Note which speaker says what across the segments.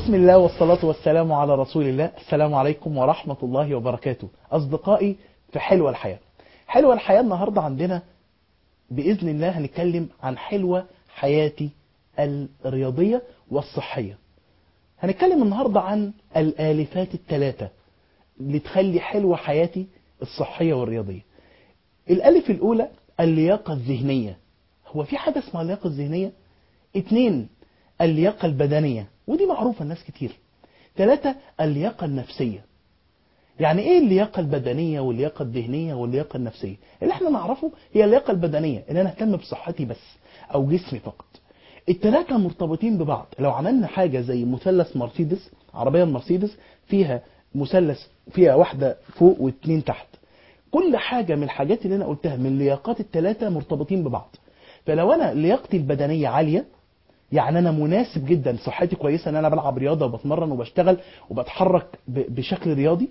Speaker 1: بسم الله والصلاة والسلام على رسول الله السلام عليكم ورحمة الله وبركاته أصدقائي في حلوة الحياة حلوة الحياة النهاردة عندنا بإذن الله هنتكلم عن حلوة حياتي الرياضية والصحية هنتكلم النهاردة عن الآلفات الثلاثة اللي تخلي حلوة حياتي الصحية والرياضية الألف الأولى اللياقة الذهنية هو في حاجة اسمها اللياقة الذهنية اتنين اللياقة البدنية ودي معروفة الناس كتير ثلاثة اللياقة النفسية يعني ايه اللياقة البدنية واللياقة الذهنية واللياقة النفسية اللي احنا نعرفه هي اللياقة البدنية ان انا اهتم بصحتي بس او جسمي فقط الثلاثة مرتبطين ببعض لو عملنا حاجة زي مثلث مرسيدس عربية مرسيدس فيها مثلث فيها واحدة فوق واثنين تحت كل حاجة من الحاجات اللي انا قلتها من اللياقات الثلاثة مرتبطين ببعض فلو انا لياقتي البدنية عالية يعني انا مناسب جدا صحتي كويسه ان انا بلعب رياضه وبتمرن وبشتغل وبتحرك بشكل رياضي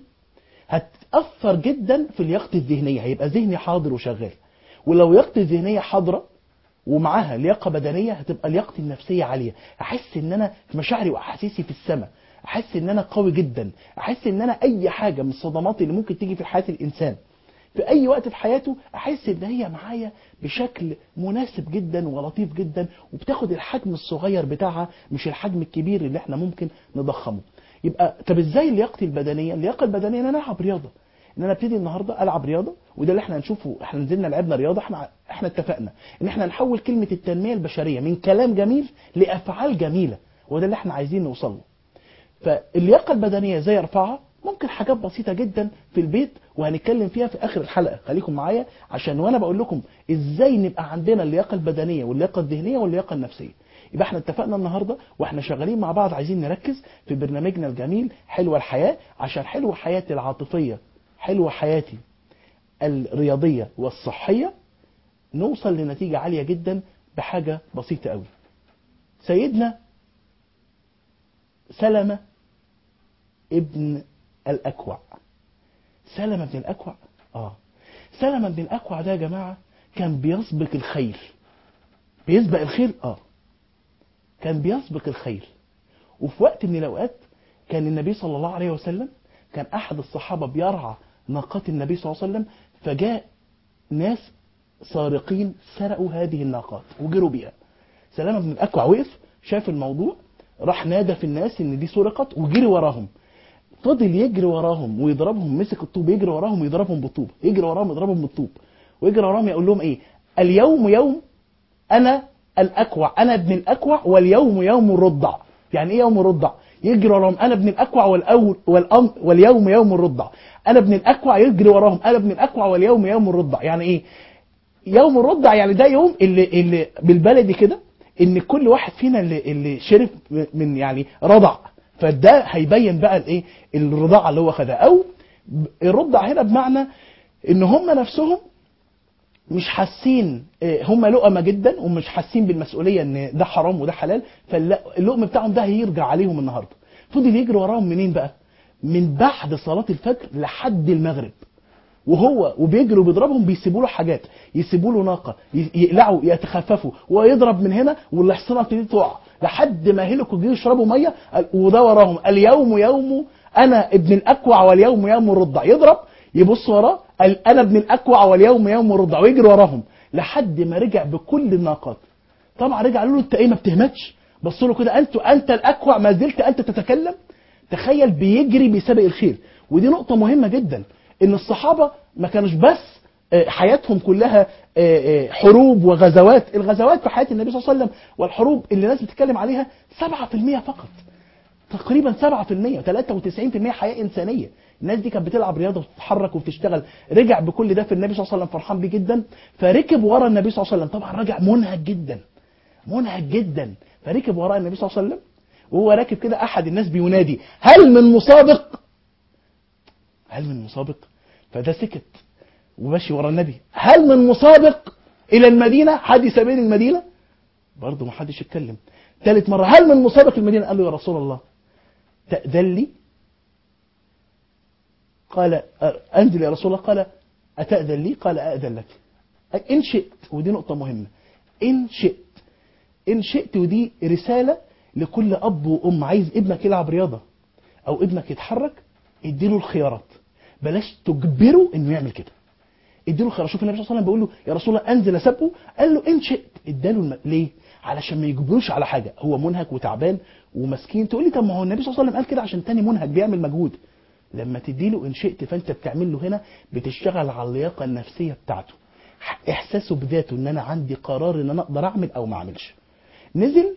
Speaker 1: هتاثر جدا في لياقتي الذهنيه هيبقى ذهني حاضر وشغال ولو لياقتي الذهنيه حاضره ومعاها لياقه بدنيه هتبقى لياقتي النفسيه عاليه احس ان انا مشاعري واحاسيسي في السماء احس ان انا قوي جدا احس ان انا اي حاجه من الصدمات اللي ممكن تيجي في حياه الانسان في اي وقت في حياته احس ان هي معايا بشكل مناسب جدا ولطيف جدا وبتاخد الحجم الصغير بتاعها مش الحجم الكبير اللي احنا ممكن نضخمه يبقى طب ازاي لياقتي البدنيه اللياقه البدنيه ان انا العب رياضه ان انا ابتدي النهارده العب رياضه وده اللي احنا هنشوفه احنا نزلنا لعبنا رياضه احنا احنا اتفقنا ان احنا نحول كلمه التنميه البشريه من كلام جميل لافعال جميله وده اللي احنا عايزين نوصل له فاللياقه البدنيه ازاي ارفعها ممكن حاجات بسيطة جدا في البيت وهنتكلم فيها في آخر الحلقة خليكم معايا عشان وأنا بقول لكم إزاي نبقى عندنا اللياقة البدنية واللياقة الذهنية واللياقة النفسية يبقى احنا اتفقنا النهاردة واحنا شغالين مع بعض عايزين نركز في برنامجنا الجميل حلوة الحياة عشان حلوة حياتي العاطفية حلوة حياتي الرياضية والصحية نوصل لنتيجة عالية جدا بحاجة بسيطة قوي سيدنا سلمة ابن الأكوع سلمة بن الأكوع آه سلمة بن الأكوع ده يا جماعة كان بيسبق الخيل بيسبق الخيل آه كان بيسبق الخيل وفي وقت من الأوقات كان النبي صلى الله عليه وسلم كان أحد الصحابة بيرعى ناقات النبي صلى الله عليه وسلم فجاء ناس سارقين سرقوا هذه الناقات وجروا بيها سلمة بن الأكوع وقف شاف الموضوع راح نادى في الناس ان دي سرقت وجري وراهم فضل يجري وراهم ويضربهم مسك الطوب يجري وراهم ويضربهم بالطوب يجري وراهم يضربهم بالطوب ويجري وراهم يقول لهم ايه اليوم يوم انا الاكوع انا ابن الاكوع واليوم يوم الرضع يعني ايه يوم الرضع يجري وراهم انا ابن الاكوع والاول والأم واليوم يوم الرضع انا ابن الاكوع يجري وراهم انا ابن الاكوع واليوم يوم الرضع يعني ايه يوم الرضع يعني ده يوم اللي اللي بالبلدي كده ان كل واحد فينا اللي اللي شرب من يعني رضع فده هيبين بقى الايه الرضاعه اللي هو خدها او الرضع هنا بمعنى ان هم نفسهم مش حاسين هم لقمه جدا ومش حاسين بالمسؤوليه ان ده حرام وده حلال فاللقم بتاعهم ده هيرجع عليهم النهارده فضل يجري وراهم منين بقى من بعد صلاه الفجر لحد المغرب وهو وبيجري وبيضربهم بيسيبوا له حاجات يسيبوا له ناقه يقلعوا يتخففوا ويضرب من هنا والحصانه تبتدي تقع لحد ما هلكوا جه يشربوا ميه وده وراهم اليوم يوم انا ابن الاكوع واليوم يوم الرضع يضرب يبص وراه انا ابن الاكوع واليوم يوم الرضع ويجري وراهم لحد ما رجع بكل الناقات طبعا رجع قالوا له انت ايه ما بتهمتش بصوا له كده انت انت الاكوع ما زلت انت تتكلم تخيل بيجري بسابق الخيل ودي نقطه مهمه جدا ان الصحابه ما كانوش بس حياتهم كلها حروب وغزوات الغزوات في حياه النبي صلى الله عليه وسلم والحروب اللي الناس بتتكلم عليها 7% فقط تقريبا 7% 93% حياه انسانيه الناس دي كانت بتلعب رياضه وتتحرك وبتشتغل رجع بكل ده في النبي صلى الله عليه وسلم فرحان بيه جدا فركب ورا النبي صلى الله عليه وسلم طبعا رجع منهك جدا منهك جدا فركب وراء النبي صلى الله عليه وسلم وهو راكب كده احد الناس بينادي هل من مسابق هل من مسابق فده سكت وماشي ورا النبي هل من مسابق الى المدينه حد سبيل المدينه برضه ما حدش يتكلم ثالث مره هل من مسابق المدينه قال له يا رسول الله تاذن لي قال انزل يا رسول الله قال اتاذن لي قال ااذن لك ان شئت ودي نقطه مهمه ان شئت ان شئت ودي رساله لكل اب وام عايز ابنك يلعب رياضه او ابنك يتحرك اديله الخيارات بلاش تجبره انه يعمل كده اديله الخيارات شوف النبي صلى الله عليه وسلم بيقول له يا رسول الله انزل اسبه قال له ان شئت اداله الم... ليه علشان ما يجبروش على حاجه هو منهك وتعبان ومسكين تقول لي طب ما هو النبي صلى الله عليه وسلم قال كده عشان تاني منهك بيعمل مجهود لما تديله ان شئت فانت بتعمل له هنا بتشتغل على اللياقه النفسيه بتاعته احساسه بذاته ان انا عندي قرار ان انا اقدر اعمل او ما اعملش نزل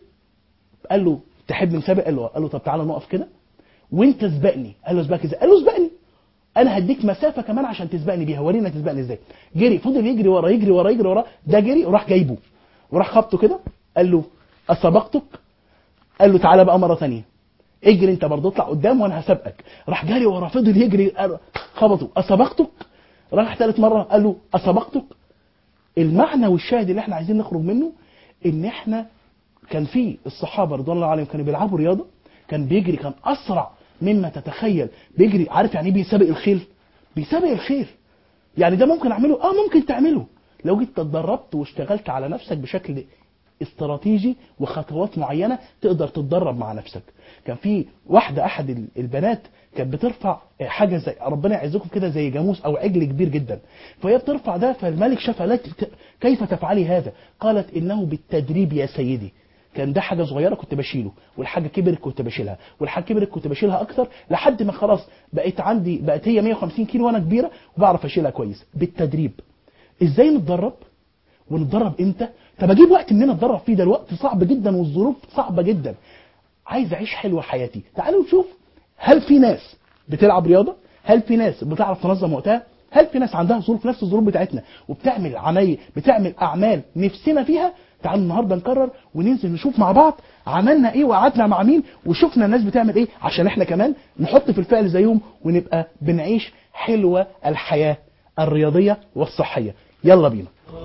Speaker 1: قال له تحب نسابق قال له قال له طب تعالى نقف كده وانت سبقني قال له سبقك ازاي قال له سبقني انا هديك مسافه كمان عشان تسبقني بيها ورينا تسبقني ازاي جري فضل يجري ورا يجري ورا يجري ورا ده جري وراح جايبه وراح خبطه كده قال له اسبقتك قال له تعالى بقى مره ثانيه اجري انت برضه اطلع قدام وانا هسابقك راح جري ورا فضل يجري قال- خبطه اسبقتك راح ثالث مره قال له اسبقتك المعنى والشاهد اللي احنا عايزين نخرج منه ان احنا كان في الصحابه رضوان الله عليهم كانوا بيلعبوا رياضه كان بيجري كان اسرع مما تتخيل بيجري عارف يعني ايه بيسابق الخيل بيسابق الخيل يعني ده ممكن اعمله اه ممكن تعمله لو جيت اتدربت واشتغلت على نفسك بشكل استراتيجي وخطوات معينه تقدر تتدرب مع نفسك كان في واحده احد ال- البنات كانت بترفع حاجه زي ربنا يعزكم كده زي جاموس او عجل كبير جدا فهي بترفع ده فالملك شافها لا تت- كيف تفعلي هذا قالت انه بالتدريب يا سيدي كان ده حاجه صغيره كنت بشيله والحاجه كبرت كنت بشيلها والحاجه كبرت كنت بشيلها اكتر لحد ما خلاص بقيت عندي بقت هي 150 كيلو وانا كبيره وبعرف اشيلها كويس بالتدريب ازاي نتدرب ونتدرب امتى طب اجيب وقت منين اتدرب فيه ده الوقت صعب جدا والظروف صعبه جدا عايز اعيش حلوه حياتي تعالوا نشوف هل في ناس بتلعب رياضه هل في ناس بتعرف تنظم وقتها هل في ناس عندها ظروف نفس الظروف بتاعتنا وبتعمل عمايل بتعمل اعمال نفسنا فيها تعالوا النهارده نكرر وننزل نشوف مع بعض عملنا ايه وقعدنا مع مين وشفنا الناس بتعمل ايه عشان احنا كمان نحط في الفعل زيهم ونبقى بنعيش حلوه الحياه الرياضيه والصحيه يلا بينا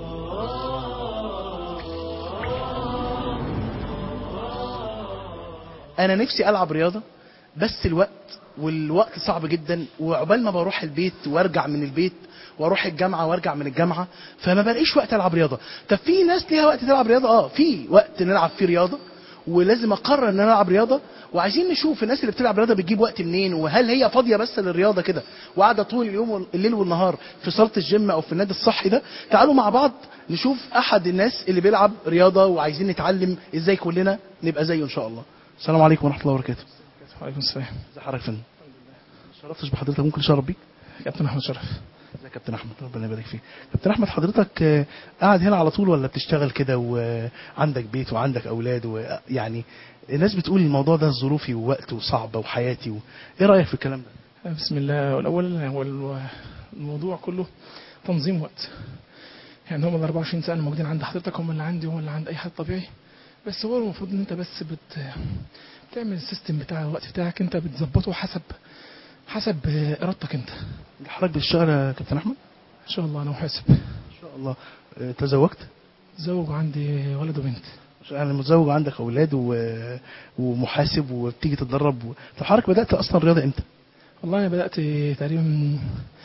Speaker 1: انا نفسي العب رياضه بس الوقت والوقت صعب جدا وعقبال ما بروح البيت وارجع من البيت واروح الجامعه وارجع من الجامعه فما بلاقيش وقت العب رياضه طب في ناس ليها وقت تلعب رياضه اه في وقت نلعب فيه رياضه ولازم اقرر ان انا العب رياضه وعايزين نشوف الناس اللي بتلعب رياضه بتجيب وقت منين وهل هي فاضيه بس للرياضه كده وقاعده طول اليوم وال- الليل والنهار في صاله الجيم او في النادي الصحي ده تعالوا مع بعض نشوف احد الناس اللي بيلعب رياضه وعايزين نتعلم ازاي كلنا نبقى زيه ان شاء الله السلام عليكم ورحمه الله وبركاته
Speaker 2: وعليكم السلام
Speaker 1: ازي حضرتك يا فندم شرفتش بحضرتك ممكن اشرف بيك
Speaker 2: كابتن احمد شرف
Speaker 1: ازيك يا كابتن احمد ربنا يبارك فيك كابتن احمد حضرتك آه، قاعد هنا على طول ولا بتشتغل كده وعندك بيت وعندك اولاد ويعني الناس بتقول الموضوع ده ظروفي ووقت وصعبه وحياتي و... ايه رايك في الكلام ده
Speaker 2: بسم الله والاول هو ال- الموضوع كله تنظيم وقت يعني هم ال 24 ساعه الموجودين عند حضرتك هم اللي عندي وهم اللي عند اي حد طبيعي بس هو المفروض ان انت بس بت بتعمل السيستم بتاع الوقت بتاعك انت بتظبطه حسب حسب ارادتك انت
Speaker 1: حضرتك بتشتغل يا كابتن احمد
Speaker 2: ان شاء الله انا محاسب
Speaker 1: ان شاء الله آه، تزوجت
Speaker 2: زوج عندي ولد وبنت
Speaker 1: يعني متزوج وعندك اولاد و... ومحاسب وبتيجي تتدرب و... طب حضرتك بدات اصلا رياضه امتى
Speaker 2: والله انا بدات تقريبا من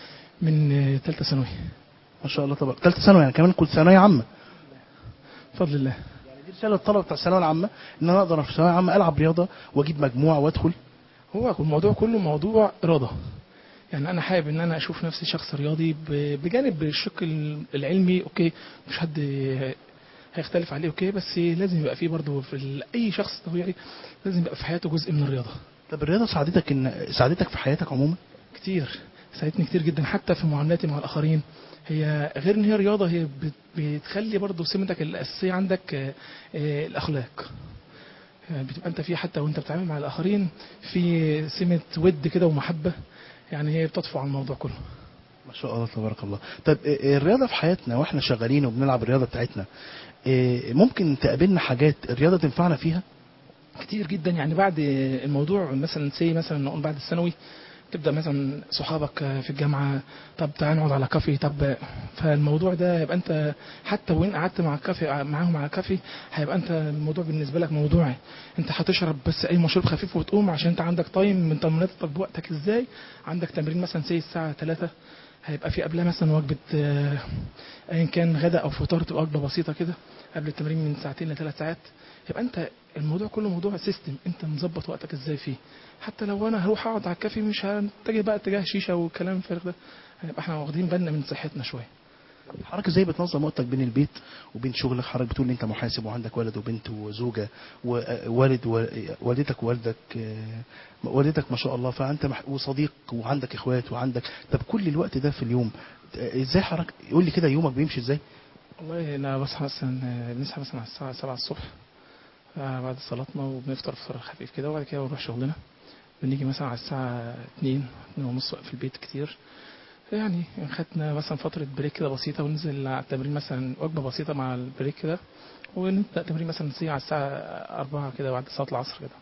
Speaker 2: من ثالثه ثانوي
Speaker 1: ما شاء الله طبعا ثالثه ثانوي يعني كمان كنت ثانويه عامه
Speaker 2: بفضل الله
Speaker 1: دي رساله للطلبه بتاع الثانويه العامه ان انا اقدر في الثانويه العامه العب رياضه واجيب مجموع وادخل
Speaker 2: هو الموضوع كله موضوع إرادة يعني أنا حابب إن أنا أشوف نفسي شخص رياضي ب- بجانب الشق ال- العلمي أوكي مش حد هيختلف عليه أوكي بس لازم يبقى فيه برضه في ال- أي شخص طبيعي لازم يبقى في حياته جزء من الرياضة
Speaker 1: طب الرياضه ساعدتك ان ساعدتك في حياتك عموما
Speaker 2: كتير ساعدتني كتير جدا حتى في معاملاتي مع الآخرين هي غير إن هي رياضة هي بت- بتخلي برضه سمتك الأساسية عندك آه، آه، الأخلاق يعني بتبقى انت في حتى وانت بتتعامل مع الاخرين في سمه ود كده ومحبه يعني هي بتطفو على الموضوع كله
Speaker 1: ما شاء الله تبارك الله طب إيه الرياضه في حياتنا واحنا شغالين وبنلعب الرياضه بتاعتنا إيه ممكن تقابلنا حاجات الرياضه تنفعنا فيها
Speaker 2: كتير جدا يعني بعد الموضوع مثلا سي مثلا نقول بعد الثانوي تبدا مثلا صحابك في الجامعه طب تعال نقعد على كافي طب فالموضوع ده يبقى انت حتى وين قعدت مع الكافي معاهم على كافي هيبقى انت الموضوع بالنسبه لك موضوعي انت هتشرب بس اي مشروب خفيف وتقوم عشان انت عندك تايم انت مرتب وقتك ازاي عندك تمرين مثلا سي الساعه 3 هيبقى في قبلها مثلا وجبه آه، ايا كان غدا او فطار تبقى وجبه بسيطه كده قبل التمرين من ساعتين لثلاث ساعات يبقى انت الموضوع كله موضوع سيستم انت مظبط وقتك ازاي فيه حتى لو انا هروح اقعد على الكافي مش هتجه بقى اتجاه شيشه والكلام الفارغ ده هنبقى احنا واخدين بالنا من صحتنا شويه
Speaker 1: حضرتك ازاي بتنظم وقتك بين البيت وبين شغلك حضرتك بتقول ان انت محاسب وعندك ولد وبنت وزوجه ووالد والدتك ووالدك آه، والدتك ما شاء الله فانت مح- وصديق وعندك اخوات وعندك طب كل الوقت ده في اليوم آه، ازاي حضرتك قول لي كده يومك بيمشي ازاي
Speaker 2: والله انا بصحى مثلا آه، بنصحى مثلا على الساعه 7 الصبح آه، بعد صلاتنا وبنفطر فطار خفيف كده وبعد كده بنروح شغلنا بنيجي مثلا على الساعه 2 2 ونص في البيت كتير يعني خدنا مثلا فترة بريك كده بسيطة وننزل على التمرين مثلا وجبة بسيطة مع البريك كده ونبدأ تمرين مثلا نسيب على الساعة أربعة كده بعد صلاة العصر كده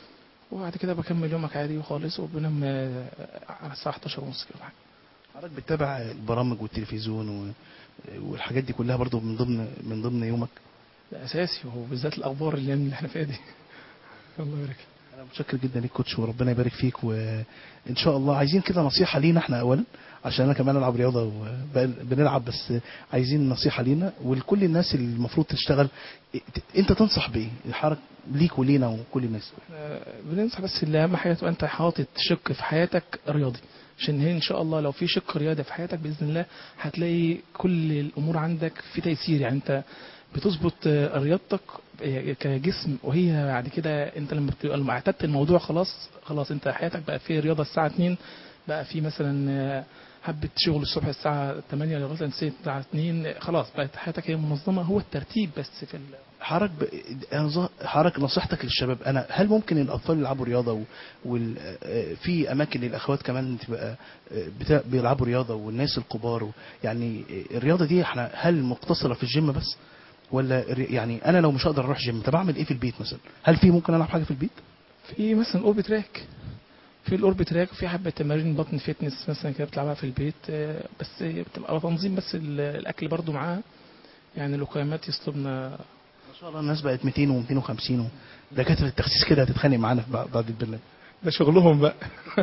Speaker 2: وبعد كده بكمل يومك عادي وخالص وبنام آه، على الساعة 11 ونص كده
Speaker 1: حضرتك بتتابع البرامج والتلفزيون و... والحاجات دي كلها برضو من ضمن من ضمن يومك
Speaker 2: ده أساسي وبالذات الأخبار اللي اللي احنا فيها دي الله يبارك لك.
Speaker 1: انا متشكر جدا ليك كوتش وربنا يبارك فيك وان شاء الله عايزين كده نصيحه لينا احنا اولا عشان انا كمان العب رياضه وبنلعب بس عايزين نصيحه لينا ولكل الناس اللي المفروض تشتغل انت تنصح بايه الحركه ليك ولينا وكل الناس
Speaker 2: آه، بننصح بس اللي اهم حاجه تبقى انت حاطط شق في حياتك رياضي عشان هي ان شاء الله لو في شق رياضي في حياتك باذن الله هتلاقي كل الامور عندك في تيسير يعني انت بتظبط آه، رياضتك آه، كجسم وهي بعد كده انت لما بتبقى لما اعتدت الموضوع خلاص خلاص انت حياتك بقى في رياضه الساعه 2 بقى في مثلا آه، حبة شغل الصبح الساعة 8 لغاية الساعة 2 خلاص بقت حياتك هي منظمة هو الترتيب بس في ال...
Speaker 1: حضرتك ب... أنا ظا- حضرتك نصيحتك للشباب انا هل ممكن الاطفال يلعبوا رياضه و... وال... آه، في اماكن للاخوات كمان تبقى آه، بتا... بيلعبوا رياضه والناس الكبار و... يعني آه، الرياضه دي احنا هل مقتصره في الجيم بس ولا الري- يعني انا لو مش هقدر اروح جيم طب اعمل ايه في البيت مثلا هل في ممكن العب حاجه في البيت
Speaker 2: في مثلا اورب تراك في الاورب تراك وفي حبه تمارين بطن فيتنس مثلا كده بتلعبها في البيت آه، بس بتبقى تنظيم بس ال- الاكل برضو معاها يعني الوقايمات يصطبنا
Speaker 1: ما شاء الله الناس بقت 200 و250 و... دكاتره التخسيس كده هتتخانق معانا في بعد بعد البرنامج
Speaker 2: ده شغلهم بقى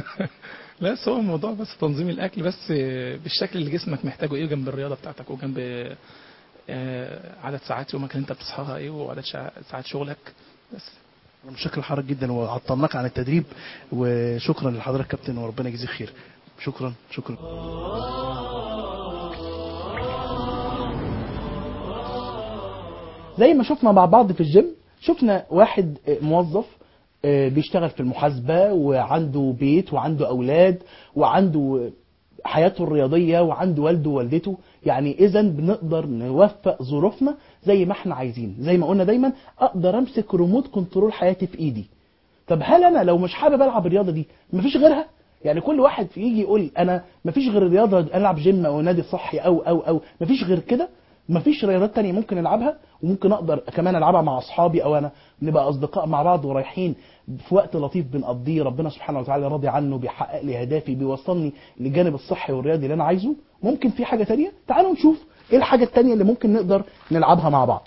Speaker 2: لا بس هو الموضوع بس تنظيم الاكل بس آه، بالشكل اللي جسمك محتاجه ايه جنب الرياضه بتاعتك وجنب آه، عدد ساعات يومك اللي انت بتصحاها ايه وعدد شع- ساعات شغلك بس
Speaker 1: انا متشكر لحضرتك جدا وعطلناك عن التدريب وشكرا لحضرتك كابتن وربنا يجزيك خير شكرا شكرا زي ما شفنا مع بعض في الجيم شفنا واحد آه، موظف آه، بيشتغل في المحاسبة وعنده بيت وعنده أولاد وعنده آه، حياته الرياضية وعنده والده ووالدته يعني إذا بنقدر نوفق ظروفنا زي ما احنا عايزين زي ما قلنا دايما أقدر أمسك ريموت كنترول حياتي في إيدي طب هل انا لو مش حابب العب الرياضه دي مفيش غيرها يعني كل واحد يجي يقول انا مفيش غير الرياضه العب جيم او نادي صحي او او او مفيش غير كده مفيش رياضات تانية ممكن العبها وممكن اقدر كمان العبها مع اصحابي او انا نبقى اصدقاء مع بعض ورايحين في وقت لطيف بنقضيه ربنا سبحانه وتعالى راضي عنه بيحقق لي اهدافي بيوصلني للجانب الصحي والرياضي اللي انا عايزه ممكن في حاجه تانية تعالوا نشوف ايه الحاجه التانية اللي ممكن نقدر نلعبها مع بعض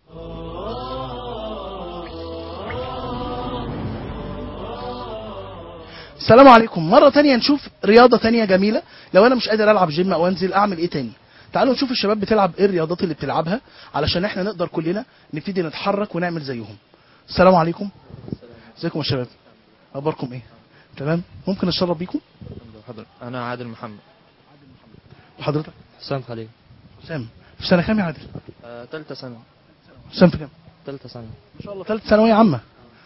Speaker 1: السلام عليكم مرة تانية نشوف رياضة تانية جميلة لو أنا مش قادر ألعب جيم أو أنزل أعمل إيه تاني تعالوا نشوف الشباب بتلعب إيه الرياضات اللي بتلعبها علشان إحنا نقدر كلنا نبتدي نتحرك ونعمل زيهم السلام عليكم ازيكم يا شباب أخباركم إيه تمام ممكن أتشرف بيكم
Speaker 3: حضر. انا عادل محمد
Speaker 1: وحضرتك
Speaker 3: حسام خليل
Speaker 1: حسام في سنة كام يا عادل
Speaker 3: آه، تالتة سنة
Speaker 1: حسام في كام
Speaker 3: تالتة سنة
Speaker 1: ما شاء الله ثالث ثانوية عامة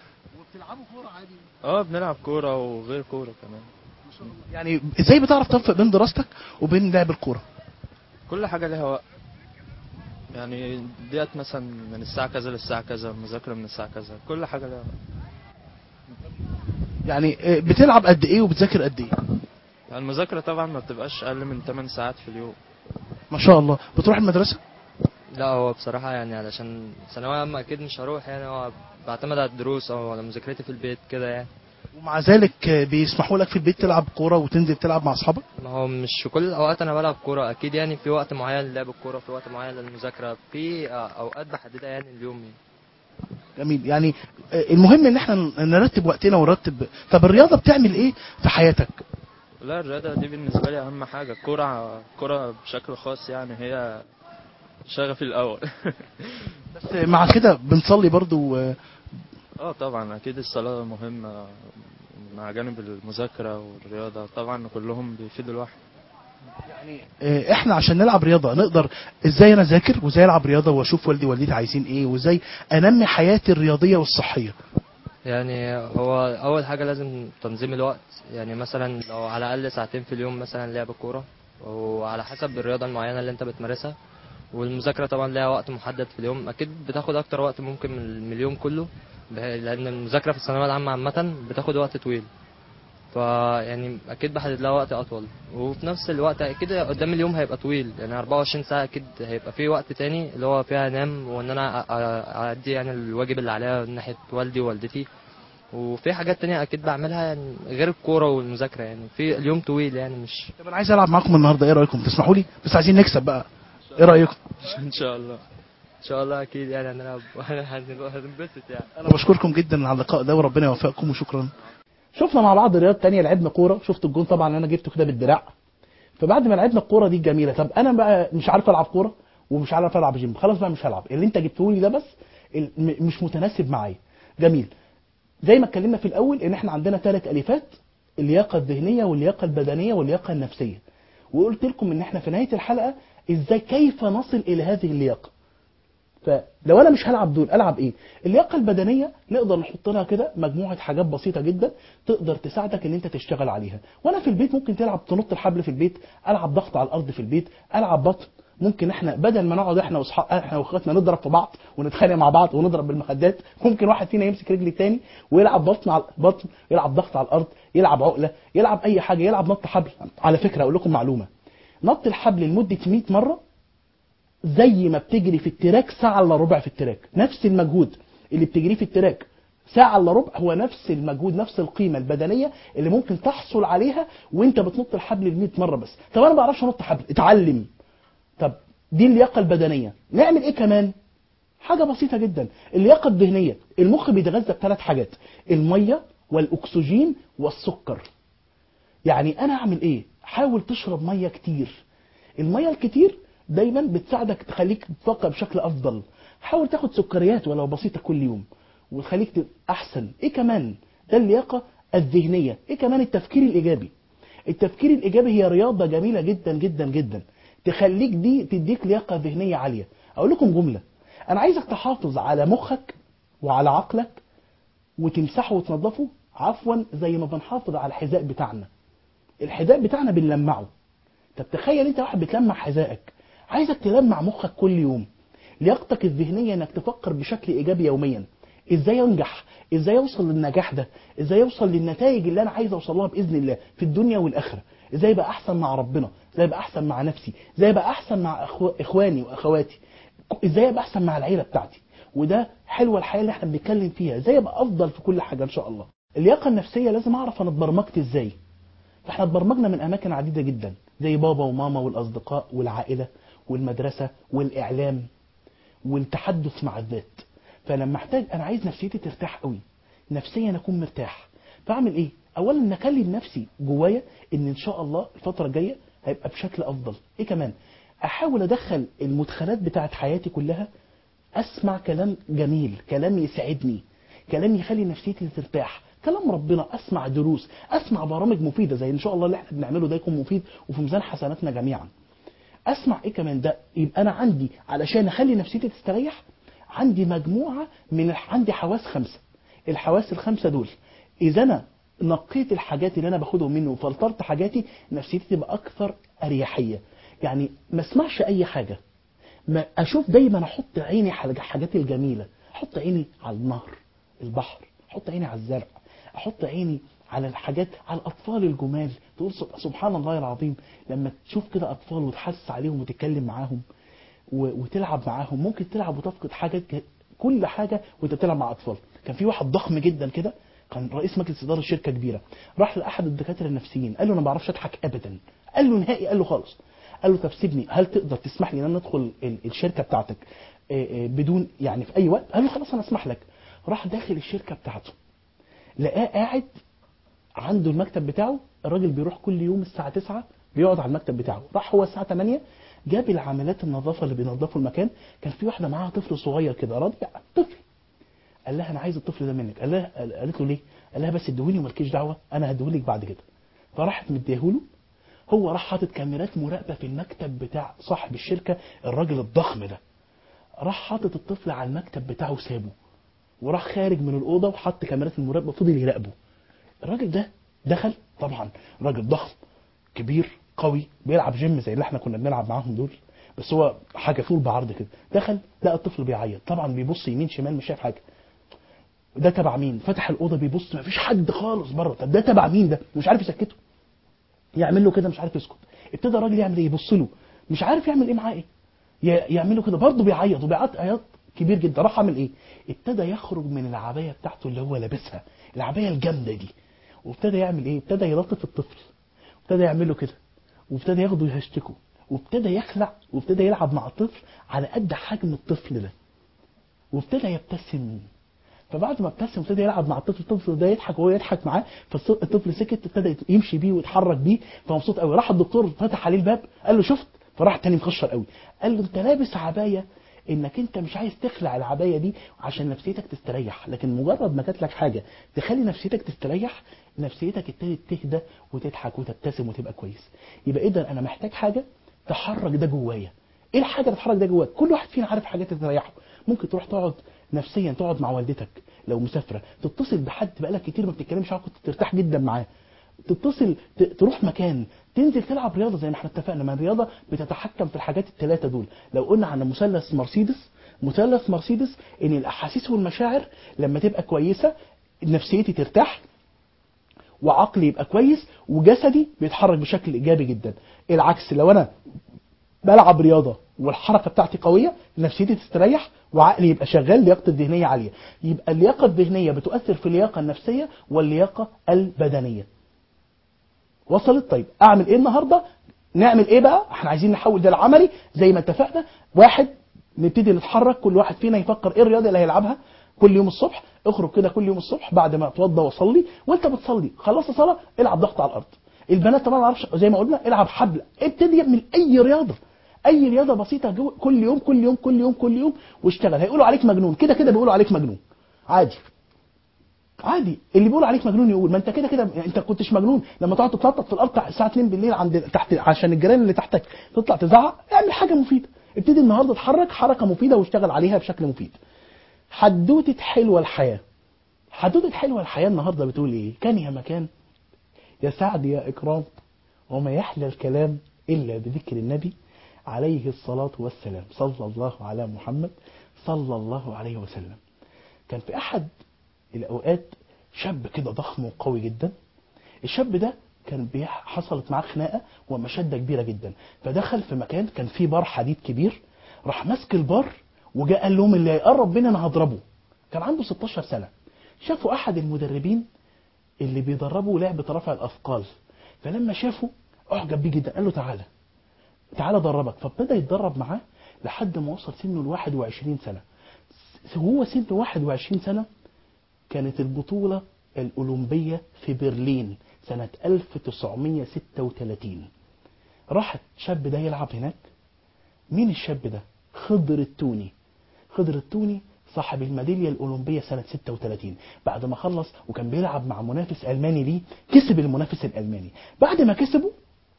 Speaker 3: اه بنلعب كورة وغير كورة كمان
Speaker 1: يعني ازاي بتعرف توفق بين دراستك وبين لعب الكورة
Speaker 3: كل حاجة ليها وقت يعني ديت مثلا من الساعة كذا للساعة كذا المذاكرة من الساعة كذا كل حاجة ليها وقت
Speaker 1: يعني آه، بتلعب قد ايه وبتذاكر قد ايه
Speaker 3: يعني المذاكرة طبعا ما بتبقاش أقل من 8 ساعات في اليوم
Speaker 1: ما شاء الله بتروح المدرسة
Speaker 4: لا هو بصراحة يعني علشان ثانوية عامة أكيد مش هروح يعني هو بعتمد على الدروس أو على مذاكرتي في البيت كده يعني
Speaker 1: ومع ذلك آه، بيسمحوا لك في البيت تلعب كورة وتنزل تلعب مع اصحابك
Speaker 4: ما هو مش في كل الأوقات أنا بلعب كورة أكيد يعني في وقت معين للعب الكورة في وقت معين للمذاكرة في آه، أوقات بحددها يعني اليوم يعني.
Speaker 1: جميل يعني آه، المهم ان احنا نرتب وقتنا ونرتب طب الرياضة بتعمل ايه في حياتك
Speaker 3: لا الرياضة دي بالنسبة لي أهم حاجة الكورة الكورة بشكل خاص يعني هي شغفي الاول
Speaker 1: بس مع كده بنصلي برضو آه،
Speaker 3: اه طبعا اكيد الصلاه مهمه مع جانب المذاكره والرياضه طبعا كلهم بيفيدوا الواحد
Speaker 1: آه، احنا عشان نلعب رياضه نقدر ازاي انا اذاكر وازاي العب رياضه واشوف والدي ووالدتي عايزين ايه وازاي انمي حياتي الرياضيه والصحيه
Speaker 4: يعني هو اول حاجه لازم تنظيم الوقت يعني مثلا لو على الاقل ساعتين في اليوم مثلا لعب كوره وعلى حسب الرياضه المعينه اللي انت بتمارسها والمذاكره طبعا ليها وقت محدد في اليوم اكيد بتاخد اكتر وقت ممكن من من اليوم كله به- لان المذاكره في الثانويه العامه عامه بتاخد وقت طويل فيعني اكيد بحدد لها وقت اطول وفي نفس الوقت اكيد قدام اليوم هيبقى طويل يعني 24 ساعه اكيد هيبقى في وقت تاني اللي هو فيها انام وان انا أ- أ- اادي يعني الواجب اللي عليا من ناحيه والدي ووالدتي وفي حاجات تانية اكيد بعملها يعني غير الكوره والمذاكره يعني في اليوم طويل يعني مش
Speaker 1: طب انا عايز العب معاكم النهارده ايه رايكم تسمحوا لي بس عايزين نكسب بقى ايه رايكم
Speaker 3: ان شاء الله
Speaker 4: ان شاء الله اكيد يعني هنلعب هنبقى- هننبسط يعني
Speaker 1: انا بشكركم جدا على اللقاء ده وربنا يوفقكم وشكرا شفنا مع بعض رياض تانية لعبنا كوره شفت الجون طبعا اللي انا جبته كده بالدراع فبعد ما لعبنا الكوره دي الجميله طب انا بقى مش عارف العب كوره ومش عارف العب جيم خلاص بقى مش هلعب اللي انت جبته لي ده بس ال- م- مش متناسب معايا جميل زي ما اتكلمنا في الاول ان احنا عندنا ثلاث الفات اللياقه الذهنيه واللياقه البدنيه واللياقه النفسيه وقلت لكم ان احنا في نهايه الحلقه ازاي كيف نصل الى هذه اللياقه فلو انا مش هلعب دول العب ايه اللياقه البدنيه نقدر نحط لها كده مجموعه حاجات بسيطه جدا تقدر تساعدك ان انت تشتغل عليها وانا في البيت ممكن تلعب تنط الحبل في البيت العب ضغط على الارض في البيت العب بطن ممكن احنا بدل ما نقعد احنا واصحاب احنا واخواتنا نضرب في بعض ونتخانق مع بعض ونضرب بالمخدات ممكن واحد فينا يمسك رجل التاني ويلعب بطن على بطن يلعب ضغط على الارض يلعب عقله يلعب اي حاجه يلعب نط حبل على فكره اقول لكم معلومه نط الحبل لمده 100 مره زي ما بتجري في التراك ساعة الا ربع في التراك نفس المجهود اللي بتجريه في التراك ساعة الا ربع هو نفس المجهود نفس القيمة البدنية اللي ممكن تحصل عليها وانت بتنط الحبل ال 100 مرة بس طب انا ما بعرفش انط حبل اتعلم طب دي اللياقة البدنية نعمل ايه كمان حاجة بسيطة جدا اللياقة الذهنية المخ بيتغذى بثلاث حاجات المية والاكسجين والسكر يعني انا اعمل ايه حاول تشرب ميه كتير الميه الكتير دايما بتساعدك تخليك تفكر بشكل افضل حاول تاخد سكريات ولو بسيطه كل يوم وتخليك تبقى احسن ايه كمان ده اللياقه الذهنيه ايه كمان التفكير الايجابي التفكير الايجابي هي رياضه جميله جدا جدا جدا تخليك دي تديك لياقه ذهنيه عاليه اقول لكم جمله انا عايزك تحافظ على مخك وعلى عقلك وتمسحه وتنظفه عفوا زي ما بنحافظ على الحذاء بتاعنا الحذاء بتاعنا بنلمعه طب تخيل انت واحد بتلمع حذائك عايزك تلمع مخك كل يوم لياقتك الذهنيه انك تفكر بشكل ايجابي يوميا ازاي انجح ازاي اوصل للنجاح ده ازاي اوصل للنتائج اللي انا عايز اوصل لها باذن الله في الدنيا والاخره ازاي ابقى احسن مع ربنا ازاي ابقى احسن مع نفسي ازاي ابقى احسن مع أخو... اخواني واخواتي ازاي ابقى احسن مع العيله بتاعتي وده حلوه الحياه اللي احنا بنتكلم فيها ازاي ابقى افضل في كل حاجه ان شاء الله اللياقه النفسيه لازم اعرف انا اتبرمجت ازاي فاحنا اتبرمجنا من اماكن عديده جدا زي بابا وماما والاصدقاء والعائله والمدرسه والاعلام والتحدث مع الذات فلما احتاج انا عايز نفسيتي ترتاح قوي نفسيا اكون مرتاح فاعمل ايه اولا نكلم نفسي جوايا ان ان شاء الله الفتره الجايه هيبقى بشكل افضل ايه كمان احاول ادخل المدخلات بتاعت حياتي كلها اسمع كلام جميل كلام يسعدني كلام يخلي نفسيتي ترتاح كلام ربنا اسمع دروس اسمع برامج مفيده زي ان شاء الله اللي احنا بنعمله ده يكون مفيد وفي ميزان حسناتنا جميعا اسمع ايه كمان ده يبقى انا عندي علشان اخلي نفسيتي تستريح عندي مجموعه من الح... عندي حواس خمسه الحواس الخمسه دول اذا انا نقيت الحاجات اللي انا باخدهم منه وفلترت حاجاتي نفسيتي تبقى اكثر اريحيه يعني ما اسمعش اي حاجه ما اشوف دايما احط عيني على الحاجات الجميله احط عيني على النهر البحر احط عيني على الزرع احط عيني على الحاجات على الاطفال الجمال تقول سب- سبحان الله العظيم لما تشوف كده اطفال وتحسس عليهم وتتكلم معاهم و- وتلعب معاهم ممكن تلعب وتفقد حاجات ك- كل حاجه وانت بتلعب مع اطفال كان في واحد ضخم جدا كده كان رئيس مجلس اداره شركه كبيره راح لاحد الدكاتره النفسيين قال له انا ما بعرفش اضحك ابدا قال له نهائي قال له خالص قال له طب سيبني هل تقدر تسمح لي ان انا ادخل ال- الشركه بتاعتك آه، آه، بدون يعني في اي وقت قال له خلاص انا اسمح لك راح داخل الشركه بتاعته لقاه قاعد عنده المكتب بتاعه الراجل بيروح كل يوم الساعة 9 بيقعد على المكتب بتاعه راح هو الساعه 8 جاب العاملات النظافه اللي بينظفوا المكان كان في واحده معاها طفل صغير كده رضيع طفل قال لها انا عايز الطفل ده منك قال لها قالت له ليه قال لها بس اديهولي ومالكيش دعوه انا هديهولك بعد كده فراحت مديهوله هو راح حاطط كاميرات مراقبه في المكتب بتاع صاحب الشركه الراجل الضخم ده راح حاطط الطفل على المكتب بتاعه وسابه وراح خارج من الاوضه وحط كاميرات المراقبه وفضل يراقبه الراجل ده دخل طبعا راجل ضخم كبير قوي بيلعب جيم زي اللي احنا كنا بنلعب معاهم دول بس هو حاجه طول بعرض كده دخل لقى الطفل بيعيط طبعا بيبص يمين شمال مش شايف حاجه ده تبع مين فتح الاوضه بيبص ما فيش حد خالص بره طب ده تبع مين ده مش عارف يسكته يعمل له كده مش عارف يسكت ابتدى الراجل يعمل ايه يبص له مش عارف يعمل ايه معاه ايه ي- يعمل له كده برضه بيعيط وبيعيط عياط كبير جدا راح عمل ايه ابتدى يخرج من العبايه بتاعته اللي هو لابسها العبايه الجامده دي وابتدى يعمل ايه ابتدى يلطف الطفل ابتدى يعمل له كده وابتدى ياخده يهشتكه وابتدى يخلع وابتدى يلعب مع الطفل على قد حجم الطفل ده وابتدى يبتسم فبعد ما ابتسم ابتدى يلعب مع الطفل الطفل ده يضحك وهو يضحك معاه فالطفل سكت ابتدى يمشي بيه ويتحرك بيه فمبسوط قوي راح الدكتور فتح عليه الباب قال له شفت فراح تاني مكشر قوي قال له انت لابس عبايه انك انت مش عايز تخلع العبايه دي عشان نفسيتك تستريح لكن مجرد ما جات لك حاجه تخلي نفسيتك تستريح نفسيتك ابتدت تهدى وتضحك وتبتسم وتبقى كويس يبقى اذا انا محتاج حاجه تحرك ده جوايا ايه الحاجه اللي تحرك ده جواك كل واحد فينا عارف حاجات تريحه ممكن تروح تقعد نفسيا تقعد مع والدتك لو مسافره تتصل بحد بقالك كتير ما بتتكلمش معاه كنت ترتاح جدا معاه تتصل ت- تروح مكان تنزل تلعب رياضه زي ما احنا اتفقنا ما الرياضه بتتحكم في الحاجات الثلاثه دول لو قلنا عن مثلث مرسيدس مثلث مرسيدس ان الاحاسيس والمشاعر لما تبقى كويسه نفسيتي ترتاح وعقلي يبقى كويس وجسدي بيتحرك بشكل ايجابي جدا العكس لو انا بلعب رياضه والحركه بتاعتي قويه نفسيتي تستريح وعقلي يبقى شغال لياقتي الذهنيه عاليه يبقى اللياقه الذهنيه بتؤثر في اللياقه النفسيه واللياقه البدنيه وصلت طيب اعمل ايه النهارده نعمل ايه بقى احنا عايزين نحول ده العملي زي ما اتفقنا واحد نبتدي نتحرك كل واحد فينا يفكر ايه الرياضه اللي هيلعبها كل يوم الصبح اخرج كده كل يوم الصبح بعد ما اتوضى واصلي وانت بتصلي خلصت صلاه العب ضغط على الارض البنات طبعا ما اعرفش زي ما قلنا العب حبل ابتدي من اي رياضه اي رياضه بسيطه جو كل يوم كل يوم كل يوم كل يوم واشتغل هيقولوا عليك مجنون كده كده بيقولوا عليك مجنون عادي عادي اللي بيقول عليك مجنون يقول ما انت كده كده يعني انت كنتش مجنون لما تقعد تتنطط في الارض الساعه 2 بالليل عند تحت عشان الجيران اللي تحتك تطلع تزعق اعمل حاجه مفيده ابتدي النهارده اتحرك حركه مفيده واشتغل عليها بشكل مفيد حدوته حلوه الحياه حدوته حلوه الحياه النهارده بتقول ايه كان يا مكان يا سعد يا اكرام وما يحلى الكلام الا بذكر النبي عليه الصلاه والسلام صلى الله على محمد صلى الله عليه وسلم كان في احد الاوقات شاب كده ضخم وقوي جدا الشاب ده كان بيح- حصلت معاه خناقه ومشده كبيره جدا فدخل في مكان كان فيه بار حديد كبير راح ماسك البار وجاء قال لهم اللي هيقرب مني انا هضربه كان عنده 16 سنه شافوا احد المدربين اللي بيدربوا لعبه رفع الاثقال فلما شافه اعجب بيه جدا قال له تعالى تعالى دربك فابتدى يتدرب معاه لحد ما وصل سنه ل 21 سنه وهو سنه 21 سنه كانت البطولة الأولمبية في برلين سنة 1936 راح الشاب ده يلعب هناك مين الشاب ده؟ خضر التوني خضر التوني صاحب الميدالية الأولمبية سنة 36 بعد ما خلص وكان بيلعب مع منافس ألماني ليه كسب المنافس الألماني بعد ما كسبه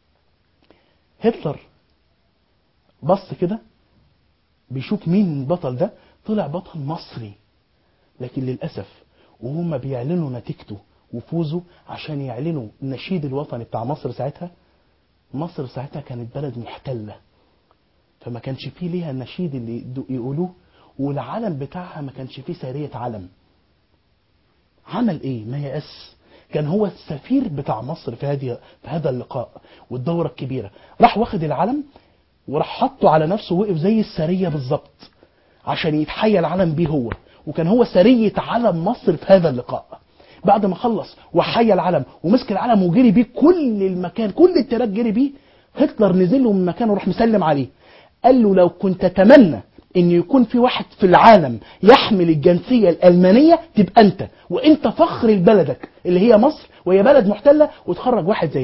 Speaker 1: هتلر بص كده بيشوف مين البطل ده طلع بطل مصري لكن للأسف وهم بيعلنوا نتيجته وفوزه عشان يعلنوا النشيد الوطني بتاع مصر ساعتها مصر ساعتها كانت بلد محتلة فما كانش فيه ليها النشيد اللي يدو- يقولوه والعلم بتاعها ما كانش فيه سارية علم عمل ايه ما يأس كان هو السفير بتاع مصر في هذه في هذا اللقاء والدورة الكبيرة راح واخد العلم وراح حطه على نفسه وقف زي السرية بالظبط عشان يتحيا العلم بيه هو وكان هو سرية علم مصر في هذا اللقاء بعد ما خلص وحيا العلم ومسك العلم وجري بيه كل المكان كل التراك جري بيه هتلر نزل له من مكانه وراح مسلم عليه قال له لو كنت اتمنى ان يكون في واحد في العالم يحمل الجنسية الألمانية تبقى انت وانت فخر لبلدك اللي هي مصر وهي بلد محتلة وتخرج واحد زي ده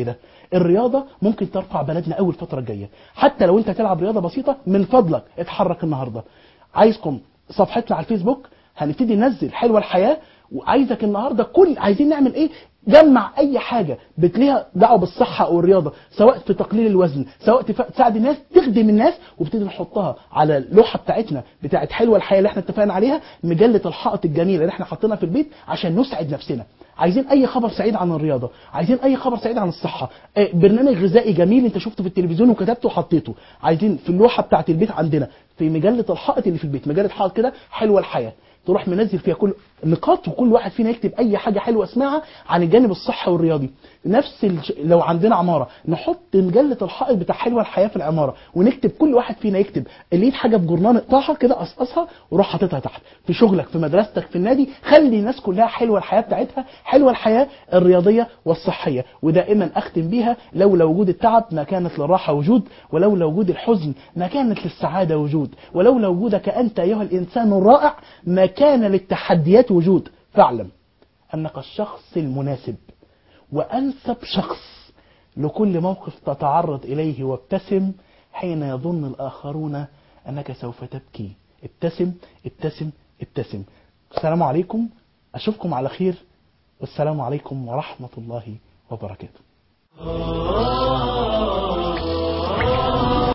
Speaker 1: الرياضه ممكن ترفع بلدنا اول الفتره الجايه حتى لو انت تلعب رياضه بسيطه من فضلك اتحرك النهارده عايزكم صفحتنا على الفيسبوك هنبتدي ننزل حلوه الحياه وعايزك النهارده كل عايزين نعمل ايه جمع اي حاجه بتليها دعوه بالصحه او الرياضه سواء في تقليل الوزن سواء تف- تساعد الناس تخدم الناس وابتدي نحطها على اللوحه بتاعتنا بتاعت حلوه الحياه اللي احنا اتفقنا عليها مجله الحائط الجميله اللي احنا حاطينها في البيت عشان نسعد نفسنا عايزين اي خبر سعيد عن الرياضه عايزين اي خبر سعيد عن الصحه آه، برنامج غذائي جميل انت شفته في التلفزيون وكتبته وحطيته عايزين في اللوحه بتاعت البيت عندنا في مجله الحائط اللي في البيت مجله حائط كده حلوه الحياه تروح منزل فيها كل نقاط وكل واحد فينا يكتب اي حاجه حلوه اسمعها عن الجانب الصحي والرياضي نفس الش... لو عندنا عماره نحط مجله الحائط بتاع حلوه الحياه في العماره ونكتب كل واحد فينا يكتب اللي لقيت حاجه في جورنال اقطعها كده قصقصها وروح حاططها تحت في شغلك في مدرستك في النادي خلي الناس كلها حلوه الحياه بتاعتها حلوه الحياه الرياضيه والصحيه ودائما اختم بيها لولا وجود التعب ما كانت للراحه وجود ولولا وجود الحزن ما كانت للسعاده وجود ولولا وجودك انت ايها الانسان الرائع ما كان للتحديات وجود فاعلم انك الشخص المناسب وانسب شخص لكل موقف تتعرض اليه وابتسم حين يظن الاخرون انك سوف تبكي ابتسم ابتسم ابتسم السلام عليكم اشوفكم على خير والسلام عليكم ورحمه الله وبركاته